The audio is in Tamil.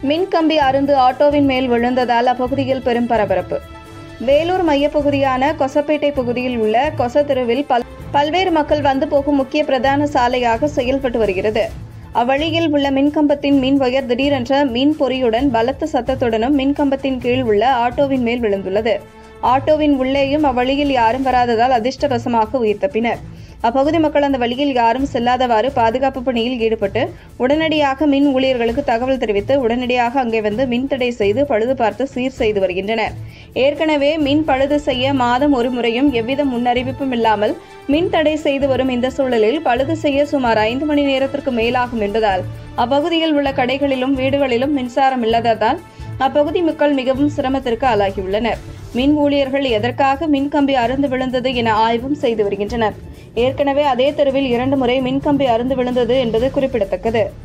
மின்கம்பி அருந்து ஆட்டோவின் மேல் விழுந்ததால் அப்பகுதியில் பெரும் பரபரப்பு வேலூர் மையப்பகுதியான கொசப்பேட்டை பகுதியில் உள்ள கொச தெருவில் பல் பல்வேறு மக்கள் வந்து போகும் முக்கிய பிரதான சாலையாக செயல்பட்டு வருகிறது அவ்வழியில் உள்ள மின்கம்பத்தின் மின் ஒயர் திடீரென்ற மின் பொறியுடன் பலத்த சத்தத்துடனும் மின்கம்பத்தின் கீழ் உள்ள ஆட்டோவின் மேல் விழுந்துள்ளது ஆட்டோவின் உள்ளேயும் அவ்வழியில் யாரும் வராததால் அதிர்ஷ்டவசமாக உயிர் தப்பினர் அப்பகுதி மக்கள் அந்த வழியில் யாரும் செல்லாதவாறு பாதுகாப்பு பணியில் ஈடுபட்டு உடனடியாக மின் ஊழியர்களுக்கு தகவல் தெரிவித்து உடனடியாக அங்கே வந்து மின் தடை செய்து பழுது பார்த்து சீர் செய்து வருகின்றனர் ஏற்கனவே மின் பழுது செய்ய மாதம் ஒரு முறையும் எவ்வித முன்னறிவிப்பும் இல்லாமல் மின் தடை செய்து வரும் இந்த சூழலில் பழுது செய்ய சுமார் ஐந்து மணி நேரத்திற்கு மேலாகும் என்பதால் அப்பகுதியில் உள்ள கடைகளிலும் வீடுகளிலும் மின்சாரம் இல்லாததால் அப்பகுதி மக்கள் மிகவும் சிரமத்திற்கு ஆளாகியுள்ளனர் மின் ஊழியர்கள் எதற்காக மின்கம்பி அருந்து விழுந்தது என ஆய்வும் செய்து வருகின்றனர் ஏற்கனவே அதே தெருவில் இரண்டு முறை மின்கம்பி அருந்து விழுந்தது என்பது குறிப்பிடத்தக்கது